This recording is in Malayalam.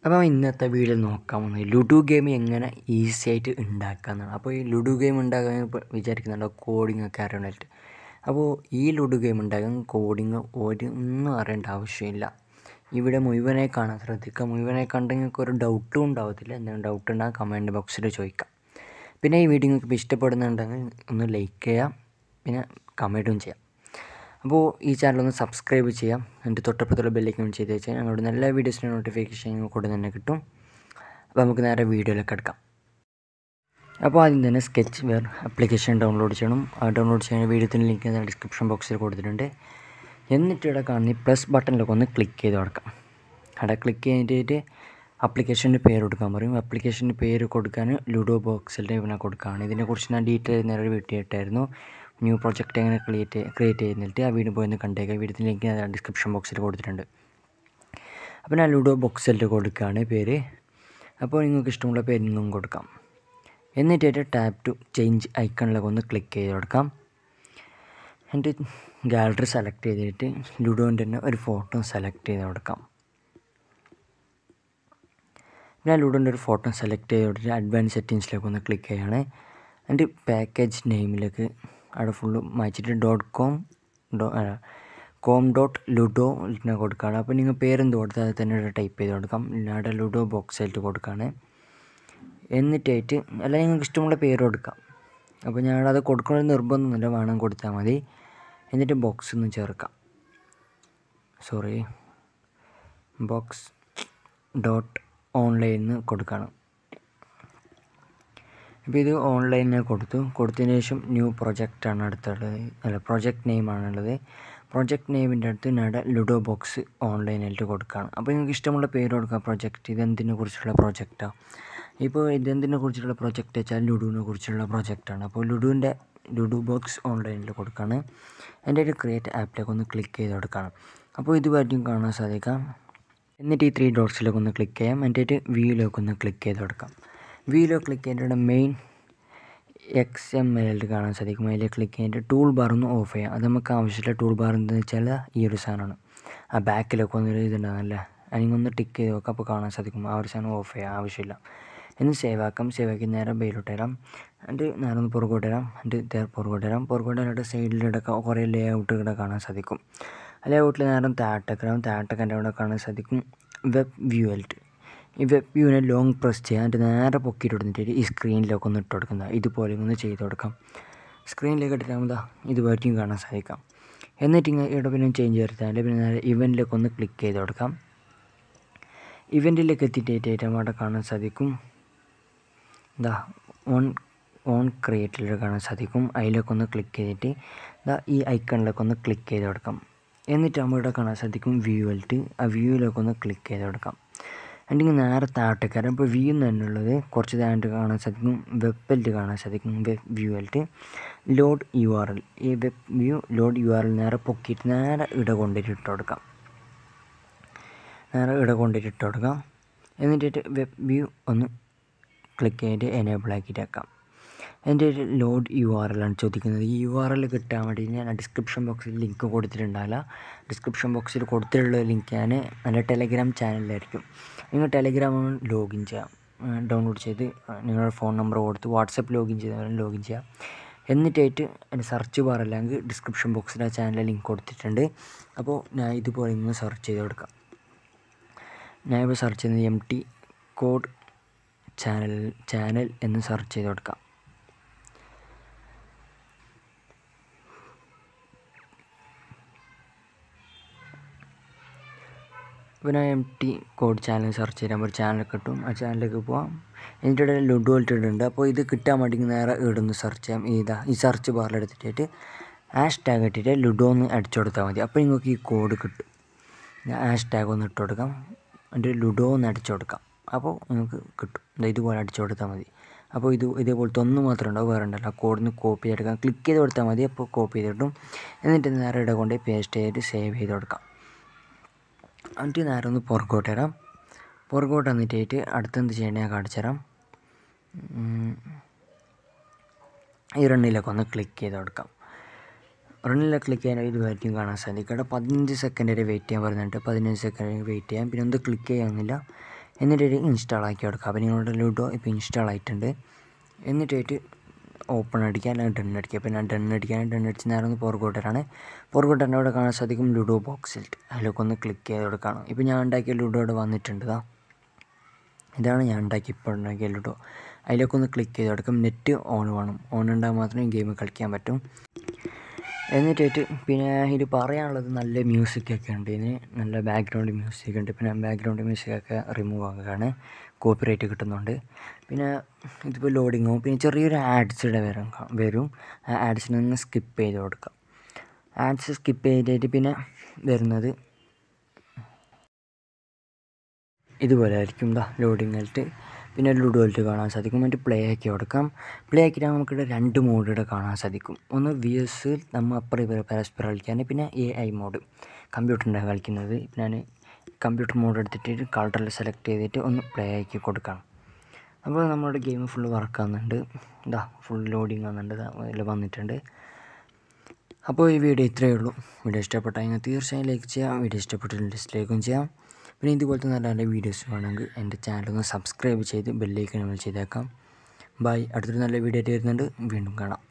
അപ്പോൾ ഇന്നത്തെ വീഡിയോ നോക്കാൻ പോകുന്നത് ലുഡു ഗെയിം എങ്ങനെ ഈസി ആയിട്ട് ഉണ്ടാക്കാമെന്നാണ് അപ്പോൾ ഈ ലുഡു ഗെയിം ഉണ്ടാക്കാൻ ഇപ്പോൾ വിചാരിക്കുന്നുണ്ടോ കോഡിംഗ് ഒക്കെ അറിയണമായിട്ട് അപ്പോൾ ഈ ലുഡു ഗെയിം ഉണ്ടാക്കാൻ കോഡിങ് ഒരു ഒന്നും അറിയേണ്ട ആവശ്യമില്ല ഇവിടെ മുഴുവനായി കാണാൻ ശ്രദ്ധിക്കുക മുഴുവനായി കണ്ടെങ്കിൽ നിങ്ങൾക്ക് ഒരു ഡൗട്ടും ഉണ്ടാവത്തില്ല എന്തെങ്കിലും ഡൗട്ട് ഉണ്ടെങ്കിൽ കമൻറ്റ് ബോക്സിൽ ചോദിക്കാം പിന്നെ ഈ വീഡിയോ നിങ്ങൾക്ക് ഇഷ്ടപ്പെടുന്നുണ്ടെങ്കിൽ ഒന്ന് ലൈക്ക് ചെയ്യാം പിന്നെ കമൻറ്റും ചെയ്യാം അപ്പോൾ ഈ ചാനൽ ഒന്ന് സബ്സ്ക്രൈബ് ചെയ്യാം എൻ്റെ തൊട്ടപ്പുറത്തുള്ള ബെല്ലേക്ക് ചെയ്ത് വെച്ചാൽ ഞങ്ങളുടെ നല്ല വീഡിയോസിൻ്റെ നോട്ടിഫിക്കേഷൻ നിങ്ങൾക്ക് ഉടൻ തന്നെ കിട്ടും അപ്പോൾ നമുക്ക് നേരെ വീഡിയോയിലേക്ക് എടുക്കാം അപ്പോൾ ആദ്യം തന്നെ സ്കെച്ച് വെയർ ആപ്ലിക്കേഷൻ ഡൗൺലോഡ് ചെയ്യണം ആ ഡൗൺലോഡ് ചെയ്യാൻ വീഡിയോത്തിൻ്റെ ലിങ്ക് ഞാൻ ഡിസ്ക്രിപ്ഷൻ ബോക്സിൽ കൊടുത്തിട്ടുണ്ട് എന്നിട്ട് ഇവിടെ കാണുന്ന ഈ പ്ലസ് ബട്ടണിലൊക്കെ ഒന്ന് ക്ലിക്ക് ചെയ്ത് കൊടുക്കാം അവിടെ ക്ലിക്ക് ചെയ്തിട്ട് ആപ്ലിക്കേഷൻ്റെ പേര് കൊടുക്കാൻ പറയും ആപ്ലിക്കേഷൻ്റെ പേര് കൊടുക്കാൻ ലുഡോ ബോക്സിൻ്റെ പിന്നെ കൊടുക്കുകയാണ് ഇതിനെക്കുറിച്ച് ഞാൻ ഡീറ്റെയിൽ നേരെ വീഡിയോ ഇട്ടായിരുന്നു ന്യൂ പ്രൊജക്റ്റ് എങ്ങനെ ക്രിയേറ്റ് ക്രിയേറ്റ് ചെയ്യുന്നിട്ട് ആ വീഡിയോ പോയി ഒന്ന് കണ്ടേക്കാം വീഡിയോത്തിൻ്റെ ലിങ്ക് ഞാൻ ഡിസ്ക്രിപ്ഷൻ ബോക്സിൽ കൊടുത്തിട്ടുണ്ട് അപ്പോൾ ഞാൻ ലുഡോ ബോക്സിൽ കൊടുക്കുകയാണ് പേര് അപ്പോൾ നിങ്ങൾക്ക് ഇഷ്ടമുള്ള പേര് നിന്നും കൊടുക്കാം എന്നിട്ട് ടാപ്പ് ടു ചേഞ്ച് ഐക്കണിലൊക്കെ ഒന്ന് ക്ലിക്ക് ചെയ്ത് കൊടുക്കാം എന്നിട്ട് ഗാലറി സെലക്ട് ചെയ്തിട്ട് ലുഡോൻ്റെ തന്നെ ഒരു ഫോട്ടോ സെലക്ട് ചെയ്ത് കൊടുക്കാം ഞാൻ ലുഡോൻ്റെ ഒരു ഫോട്ടോ സെലക്ട് ചെയ്ത് കൊടുത്തിട്ട് അഡ്വാൻസ് സെറ്റിങ്സിലേക്ക് ഒന്ന് ക്ലിക്ക് ചെയ്യുകയാണ് എന്നിട്ട് പാക്കേജ് നെയിമിലേക്ക് അവിടെ ഫുള്ള് മാറ്റിയിട്ട് dot com dot com dot ludo ഇങ്ങനെ കൊടുക്കുകയാണ് അപ്പോൾ നിങ്ങൾ പേരെന്ത് കൊടുത്താൽ അത് തന്നെ ഇവിടെ ടൈപ്പ് ചെയ്ത് കൊടുക്കാം അവിടെ ലുഡോ ബോക്സായിട്ട് കൊടുക്കുകയാണ് എന്നിട്ടായിട്ട് അല്ലെങ്കിൽ നിങ്ങൾക്ക് ഇഷ്ടമുള്ള പേര് കൊടുക്കാം അപ്പോൾ ഞാൻ അത് കൊടുക്കണമെന്ന് നിർബന്ധമൊന്നുമില്ല വേണം കൊടുത്താൽ മതി എന്നിട്ട് ബോക്സ് ഒന്ന് ചേർക്കാം സോറി ബോക്സ് ഡോട്ട് ഓൺലൈനിൽ കൊടുക്കണം അപ്പോൾ ഇത് ഓൺലൈനിൽ കൊടുത്തു കൊടുത്തതിന് ശേഷം ന്യൂ പ്രൊജക്റ്റാണ് അടുത്തുള്ളത് അല്ല പ്രൊജക്റ്റ് നെയിമാണുള്ളത് പ്രൊജക്റ്റ് നെയിമിൻ്റെ അടുത്ത് ഞാൻ ലുഡോ ബോക്സ് ഓൺലൈനായിട്ട് കൊടുക്കുകയാണ് അപ്പോൾ നിങ്ങൾക്ക് ഇഷ്ടമുള്ള പേര് കൊടുക്കാം പ്രൊജക്റ്റ് ഇതെന്തിനെ കുറിച്ചുള്ള പ്രൊജക്റ്റാണ് ഇപ്പോൾ ഇതെന്തിനെ കുറിച്ചുള്ള പ്രൊജക്റ്റ് വെച്ചാൽ ലുഡുവിനെ കുറിച്ചുള്ള പ്രൊജക്റ്റാണ് അപ്പോൾ ലുഡുവിൻ്റെ ലുഡു ബോക്സ് ഓൺലൈനിൽ കൊടുക്കുകയാണ് എൻ്റെ ഒരു ക്രിയേറ്റ് ആപ്പിലേക്ക് ഒന്ന് ക്ലിക്ക് ചെയ്ത് കൊടുക്കണം അപ്പോൾ ഇതുമായിട്ടും കാണാൻ സാധിക്കാം എന്നിട്ട് ഈ ത്രീ ഡോട്ട്സിലേക്ക് ഒന്ന് ക്ലിക്ക് ചെയ്യാം എന്നിട്ട് വ്യൂയിലേക്ക് ഒന്ന് ക്ലിക്ക് ചെയ്ത് കൊടുക്കാം വ്യൂയിലോ ക്ലിക്ക് ചെയ്തിട്ട് മെയിൻ എക്സ് എം എല്ലിൽ കാണാൻ സാധിക്കും അതിൽ ക്ലിക്ക് ചെയ്തിട്ട് ടൂൾ ബാർ ഒന്ന് ഓഫ് ചെയ്യാം അത് നമുക്ക് ആവശ്യമില്ല ടൂൾ ബാർ എന്താണെന്ന് വെച്ചാൽ ഈ ഒരു സാധനമാണ് ആ ബാക്കിലൊക്കെ ഒന്നൊരു ഇതുണ്ടാകുന്നല്ലേ അല്ലെങ്കിൽ ഒന്ന് ടിക്ക് ചെയ്ത് നോക്കാം അപ്പോൾ കാണാൻ സാധിക്കും ആ ഒരു സാധനം ഓഫ് ചെയ്യാം ആവശ്യമില്ല എന്ന് സേവ് ആക്കാം സേവ് ആക്കി നേരെ ബെയിലോട്ട് വരാം എന്നിട്ട് നേരെ ഒന്ന് പുറകോട്ട് വരാം എന്നിട്ട് പുറകോട്ട് വരാം പുറകോട്ട് വരാനായിട്ട് സൈഡിലിടക്ക കുറേ ലേ ഔട്ട് ഇവിടെ കാണാൻ സാധിക്കും ലേ ഔട്ടിൽ നേരെ താഴത്തേക്ക് വരാം താഴത്തേക്ക് എൻ്റെ അവിടെ കാണാൻ സാധിക്കും വെബ് വ്യൂ ആയിട്ട് ഈ വെബ് വ്യൂവിനെ ലോങ് പ്രസ് ചെയ്യാം എന്നിട്ട് നേരെ പൊക്കിയിട്ട് കൊടുത്തിട്ട് ഈ സ്ക്രീനിലേക്ക് ഒന്ന് ഇട്ട് കൊടുക്കുന്നത് ഇതുപോലെ ഒന്ന് ചെയ്ത് കൊടുക്കാം സ്ക്രീനിലേക്ക് ഇട്ടിട്ടാകുമ്പോൾ ഇതുപോലെയും കാണാൻ സാധിക്കാം എന്നിട്ട് ഇങ്ങനെ ഇവിടെ പിന്നെ ചേഞ്ച് വരുത്താൻ പിന്നെ നേരെ ഇവൻറ്റിലേക്ക് ഒന്ന് ക്ലിക്ക് ചെയ്ത് കൊടുക്കാം ഇവൻറ്റിലേക്ക് എത്തിയിട്ട് അവിടെ കാണാൻ സാധിക്കും എന്താ ഓൺ ഓൺ ക്രിയേറ്റിൽ കാണാൻ സാധിക്കും അതിലേക്ക് ഒന്ന് ക്ലിക്ക് ചെയ്തിട്ട് ഇതാ ഈ ഐക്കണിലേക്ക് ഒന്ന് ക്ലിക്ക് ചെയ്ത് കൊടുക്കാം എന്നിട്ട് നമ്മൾ ഇവിടെ കാണാൻ സാധിക്കും വ്യൂ ആയിട്ട് ആ വ്യൂവിലേക്ക് ഒന്ന് ക്ലിക്ക് ചെയ്ത് കൊടുക്കാം എന്നിട്ട് നേരെ താഴത്തേക്ക് വരാം ഇപ്പോൾ വ്യൂ തന്നെ ഉള്ളത് കുറച്ച് താഴത്ത് കാണാൻ സാധിക്കും വെബിലിട്ട് കാണാൻ സാധിക്കും വെബ് വ്യൂ ആയിട്ട് ലോഡ് യു ആർ എൽ ഈ web view load U R L നേരെ പൊക്കിയിട്ട് നേരെ ഇട കൊണ്ടിട്ട് ഇട്ട് കൊടുക്കാം നേരെ ഇട കൊണ്ടിട്ട് ഇട്ട് കൊടുക്കാം എന്നിട്ട് വെബ് വ്യൂ ഒന്ന് ക്ലിക്ക് ചെയ്തിട്ട് എനേബിൾ ആക്കിയിട്ട് വെക്കാം എൻ്റെ ഒരു ലോഡ് യു ആർ എൽ ആണ് ചോദിക്കുന്നത് ഈ യു ആർ എൽ കിട്ടാൻ വേണ്ടി ഞാൻ ഡിസ്ക്രിപ്ഷൻ ബോക്സിൽ ലിങ്ക് കൊടുത്തിട്ടുണ്ടാവില്ല ഡിസ്ക്രിപ്ഷൻ ബോക്സിൽ കൊടുത്തിട്ടുള്ള ലിങ്ക് ഞാൻ എൻ്റെ ടെലഗ്രാം ചാനലിലായിരിക്കും നിങ്ങൾ ടെലഗ്രാം ലോഗിൻ ചെയ്യാം ഡൗൺലോഡ് ചെയ്ത് നിങ്ങളുടെ ഫോൺ നമ്പർ കൊടുത്ത് വാട്സപ്പ് ലോഗിൻ ചെയ്ത് ലോഗിൻ ചെയ്യാം എന്നിട്ടായിട്ട് എൻ്റെ സെർച്ച് ബാർ അല്ലെങ്കിൽ ഡിസ്ക്രിപ്ഷൻ ബോക്സിൽ ആ ചാനലിൽ ലിങ്ക് കൊടുത്തിട്ടുണ്ട് അപ്പോൾ ഞാൻ ഇതുപോലെ ഇന്ന് സെർച്ച് ചെയ്ത് കൊടുക്കാം ഞാനിപ്പോൾ സെർച്ച് ചെയ്യുന്നത് M T code channel channel എന്ന് സെർച്ച് ചെയ്ത് കൊടുക്കാം ഇപ്പോൾ ഞാൻ M T code channel search ചെയ്യാൻ ഒരു ചാനൽ കിട്ടും ആ ചാനലിലേക്ക് പോവാം എന്നിട്ട് ഇവിടെ ലുഡു ഇട്ടിട്ടുണ്ട് അപ്പോൾ ഇത് കിട്ടാൻ വേണ്ടി നേരെ ഇവിടുന്ന് സെർച്ച് ചെയ്യാം ഇതാ ഈ സെർച്ച് ബാറിൽ എടുത്തിട്ട് ഹാഷ് ടാഗ് ഇട്ടിട്ട് ലുഡോ ഒന്ന് അടിച്ചു കൊടുത്താൽ മതി അപ്പോൾ നിങ്ങൾക്ക് ഈ കോഡ് കിട്ടും ഹാഷ് ടാഗ് ഒന്ന് ഇട്ട് കൊടുക്കാം എന്നിട്ട് ലുഡോ ഒന്ന് അടിച്ചു കൊടുക്കാം അപ്പോൾ നിങ്ങൾക്ക് കിട്ടും ഇതുപോലെ അടിച്ചു കൊടുത്താൽ മതി അപ്പോൾ ഇത് ഇതേപോലത്തെ ഒന്ന് മാത്രമേ ഉണ്ടാവും വേറെ ഉണ്ടല്ലോ ആ കോഡിന് കോപ്പി ചെയ്തെടുക്കാം ക്ലിക്ക് ചെയ്ത് കൊടുത്താൽ മതി അപ്പോൾ കോപ്പി ചെയ്തിട്ടും എന്നിട്ട് നേരെ ഇട കൊണ്ട് പേസ്റ്റ് ചെയ്തിട്ട് സേവ് ചെയ്ത് കൊടുക്കാം എന്നിട്ട് നേരെ ഒന്ന് പുറകോട്ട് വരാം പുറകോട്ട് വന്നിട്ടായിട്ട് അടുത്തെന്ത് ചെയ്യണേ ഞാൻ കാണിച്ചു തരാം ഈ റണ്ണിലേക്ക് ഒന്ന് ക്ലിക്ക് ചെയ്ത് കൊടുക്കാം റണ്ണിൽ ക്ലിക്ക് ചെയ്യാൻ ഇത് വരെയും കാണാൻ സാധിക്കും ഇവിടെ പതിനഞ്ച് സെക്കൻഡ് വരെ വെയിറ്റ് ചെയ്യാൻ പറയുന്നുണ്ട് പതിനഞ്ച് സെക്കൻഡ് വെയിറ്റ് ചെയ്യാം പിന്നെ ഒന്ന് ക്ലിക്ക് ചെയ്യാമെന്നില്ല എന്നിട്ടൊരു ഇൻസ്റ്റാൾ ആക്കി കൊടുക്കുക അപ്പോൾ നിങ്ങളുടെ ലുഡോ ഇപ്പോൾ ഇൻസ്റ്റാൾ ആയിട്ടുണ്ട് എന്നിട്ടായിട്ട് ഓപ്പൺ അടിക്കുക അല്ലെങ്കിൽ ഡൺ അടിക്കുക അപ്പോൾ ഞാൻ ഡൺ അടിക്കാൻ ഡൺ അടിച്ച് നേരെ ഒന്ന് പുറകോട്ടരാണ് പുറകോട്ടൻ്റെ അവിടെ കാണാൻ സാധിക്കും ലുഡോ ബോക്സിൽ അതിലൊക്കെ ഒന്ന് ക്ലിക്ക് ചെയ്തോടെ കാണാം ഇപ്പോൾ ഞാൻ ഉണ്ടാക്കിയ ലുഡോ അവിടെ വന്നിട്ടുണ്ട് ഇതാ ഇതാണ് ഞാൻ ഉണ്ടാക്കി ഇപ്പോൾ ഉണ്ടാക്കിയ ലുഡോ അതിലൊക്കെ ഒന്ന് ക്ലിക്ക് ചെയ്ത് കൊടുക്കും നെറ്റ് ഓൺ വേണം ഓൺ ഉണ്ടാകാൻ മാത്രമേ ഗെയിം കളിക്കാൻ പറ്റും എന്നിട്ടായിട്ട് പിന്നെ ഇത് പറയാനുള്ളത് നല്ല മ്യൂസിക്കൊക്കെ ഉണ്ട് ഇതിന് നല്ല ബാക്ക്ഗ്രൗണ്ട് മ്യൂസിക് ഉണ്ട് പിന്നെ ബാക്ക്ഗ്രൗണ്ട് മ്യൂസിക്കൊക്കെ റിമൂവ് ആക്കുകയാണ് കോപ്പിറൈറ്റ് കിട്ടുന്നുണ്ട് പിന്നെ ഇതിപ്പോൾ ലോഡിങ് ആവും പിന്നെ ചെറിയൊരു ആഡ്സിടെ വരും വരും ആ ആഡ്സിനൊന്ന് സ്കിപ്പ് ചെയ്ത് കൊടുക്കാം ആഡ്സ് സ്കിപ്പ് ചെയ്തിട്ട് പിന്നെ വരുന്നത് ഇതുപോലെ ആയിരിക്കും ഇതാ ലോഡിങ് ആയിട്ട് പിന്നെ ലുഡോയിലിട്ട് കാണാൻ സാധിക്കും മറ്റു പ്ലേ ആക്കി കൊടുക്കാം പ്ലേ ആക്കിയിട്ട് നമുക്കിവിടെ രണ്ട് മോഡിവിടെ കാണാൻ സാധിക്കും ഒന്ന് വി എസ് നമ്മൾ അപ്പുറം ഇവരെ പരസ്പരം കളിക്കാൻ പിന്നെ എ ഐ മോഡ് കമ്പ്യൂട്ടറിൻ്റെ കളിക്കുന്നത് ഞാൻ കമ്പ്യൂട്ടർ മോഡ് എടുത്തിട്ട് കളറിൽ സെലക്ട് ചെയ്തിട്ട് ഒന്ന് പ്ലേ ആക്കി കൊടുക്കാം അപ്പോൾ നമ്മുടെ ഗെയിം ഫുള്ള് വർക്കാകുന്നുണ്ട് ഇതാ ഫുൾ ലോഡിങ് ആകുന്നുണ്ട് അതിൽ വന്നിട്ടുണ്ട് അപ്പോൾ ഈ വീഡിയോ ഇത്രയേ ഉള്ളൂ വീഡിയോ ഇഷ്ടപ്പെട്ടാൽ തീർച്ചയായും ലൈക്ക് ചെയ്യാം വീഡിയോ ഇഷ്ടപ്പെട്ടിട്ടുണ്ടെങ്കിൽ ഡിസ്ലൈക്കും ചെയ്യാം പിന്നെ ഇതുപോലത്തെ നല്ല നല്ല വീഡിയോസ് വേണമെങ്കിൽ എൻ്റെ ചാനൽ ഒന്ന് സബ്സ്ക്രൈബ് ചെയ്ത് ബെല്ലൈക്കൺ ചെയ്തേക്കാം ബൈ അടുത്തൊരു നല്ല വീഡിയോ ആയിട്ട് വരുന്നുണ്ട് വീണ്ടും കാണാം